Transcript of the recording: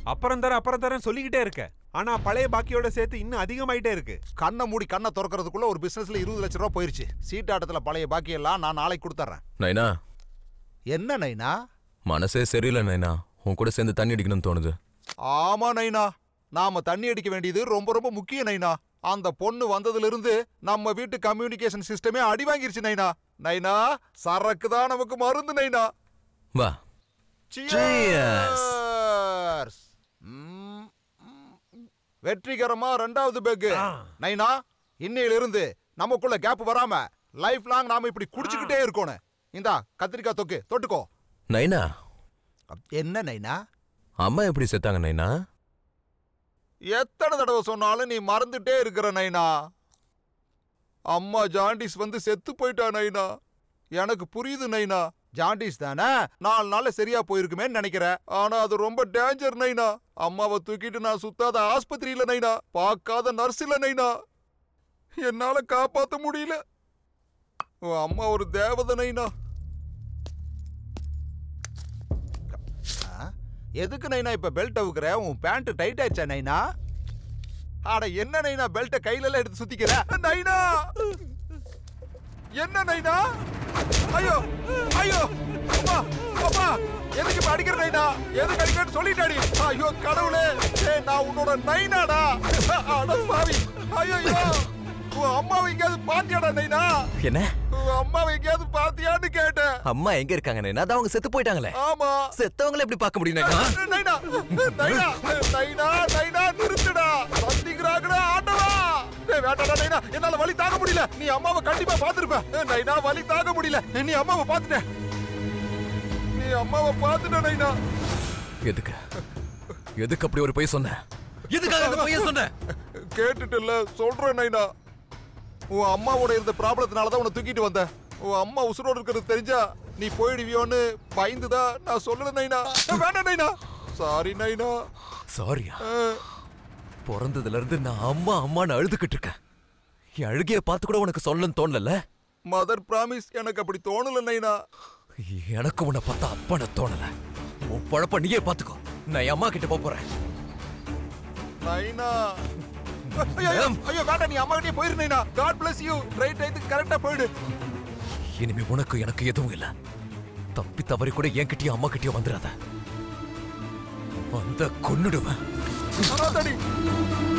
அப்புறம் தரேன் அப்புறம் தரேன் சொல்லிக்கிட்டே இருக்க ஆனா பழைய பாக்கியோட சேர்த்து இன்னும் அதிகமாயிட்டே இருக்கு கண்ணை மூடி கண்ணை திறக்கிறதுக்குள்ள ஒரு பிசினஸ்ல இருபது லட்ச ரூபா போயிருச்சு சீட்டாட்டத்துல பழைய பாக்கி எல்லாம் நான் நாளைக்கு கொடுத்துட்றேன் நைனா என்ன நைனா மனசே சரியில்லை நைனா உன் கூட சேர்ந்து தண்ணி அடிக்கணும்னு தோணுது ஆமா நைனா நாம தண்ணி அடிக்க வேண்டியது ரொம்ப ரொம்ப முக்கியம் நைனா அந்த பொண்ணு வந்ததுல இருந்து நம்ம வீட்டு கம்யூனிகேஷன் சிஸ்டமே அடி வாங்கிருச்சு நைனா நைனா சரக்கு தான் நமக்கு மருந்து நைனா வா Cheers! ம், ம். வெற்றிகரமா ரெண்டாவது பேக்கு நைனா இன்னையில இருந்து நமக்குள்ள கேப் வராம லைஃப் லாங் நாம இப்படி குடிச்சுக்கிட்டே இருக்கணும் இந்தா கத்திரிக்காய் தொக்கு தொட்டுக்கோ நைனா என்ன நைனா அம்மா எப்படி செத்தாங்க நைனா எத்தனை தடவை சொன்னாலும் நீ மறந்துட்டே இருக்கிற நைனா அம்மா ஜாண்டிஸ் வந்து செத்து போயிட்டா நைனா எனக்கு புரியுது நைனா ஜாண்டிஸ் தானே நாலு நாள்ல சரியா போயிருக்குமேன்னு நினைக்கிறேன் ஆனா அது ரொம்ப டேஞ்சர் நைனா அம்மாவை தூக்கிட்டு நான் சுத்தாத ஆஸ்பத்திரியில நைனா பார்க்காத நர்ஸ் இல்ல நைனா என்னால காப்பாத்த முடியல உன் அம்மா ஒரு தேவதை நைனா ஆ? எதுக்கு நைனா இப்ப பெல்ட் அவுக்குற உன் பேண்ட் டைட் ஆயிடுச்சா நைனா அட என்ன நைனா பெல்ட்ட கையில எல்லாம் எடுத்து சுத்திக்கிற நைனா என்ன நைனா ஐயோ ஐயோ அம்மா அம்மா எதுக்கு இப்ப அடிக்கிற நைனா எதுக்கு அடிக்கிறேன்னு சொல்லிட்டாடி ஐயோ கடவுளே ஏய் நான் உன்னோட நைனாடா அட பாவி ஐயோ உன் அம்மாவை எங்கேயாவது பாத்தியாடா நைனா என்ன உன் அம்மாவை எங்கேயாவது பாத்தியான்னு கேட்டேன் அம்மா எங்க இருக்காங்க நைனா அதான் அவங்க செத்து போயிட்டாங்களே ஆமா செத்தவங்கள எப்படி பார்க்க முடியும் நைனா நைனா நைனா நைனா நைனா நிறுத்துடா சந்திக்கிறாங்கடா ஆண்டவா டேய் வேண்டாடா நைனா என்னால வலி தாங்க முடியல நீ அம்மாவை கண்டிப்பா பாத்துருப்ப நைனா வலி தாங்க முடியல நீ அம்மாவை பாத்துட்ட நீ அம்மாவை பாத்துட்ட நைனா எதுக்கு எதுக்கு அப்படி ஒரு பொய் சொன்ன எதுக்காக அந்த பொய்ய சொன்ன கேட்டுட்டுல சொல்றேன் நைனா உன் அம்மாவோட இருந்த ப்ராப்ளத்தினால தான் உன்னை தூக்கிட்டு வந்தேன் உன் அம்மா உசுரோடு இருக்கிறது தெரிஞ்சா நீ போயிடுவியோன்னு பயந்துதான் நான் சொல்லல நைனா வேண்டாம் நைனா சாரி நைனா சாரியா அஹ், பிறந்ததுல இருந்து நான் அம்மா அம்மான்னு அழுதுகிட்டு இருக்கேன் என் அழுகைய பார்த்து கூட உனக்கு சொல்லணும்னு தோணல மதர் பிராமிஸ் எனக்கு அப்படி தோணல நைனா எனக்கு உன்னை பார்த்தா அப்பான தோணல உன் பழப்ப நீயே பாத்துக்கோ நான் என் அம்மா கிட்ட போப் போறேன் நைனா ஐயோ ஐயோ, ஐயோ வேண்டாம் நீ அம்மா கிட்டே போயிரு நைனா காட் bless யூ ரைட் டைத்துக்கு கரெக்டா போயிடு இனிமே உனக்கு எனக்கு எதுவும் இல்ல தப்பி தவறி கூட என்கிட்டயும் அம்மா கிட்டயும் வந்துடாத வந்த கொன்னுடுவேன் அனாதடி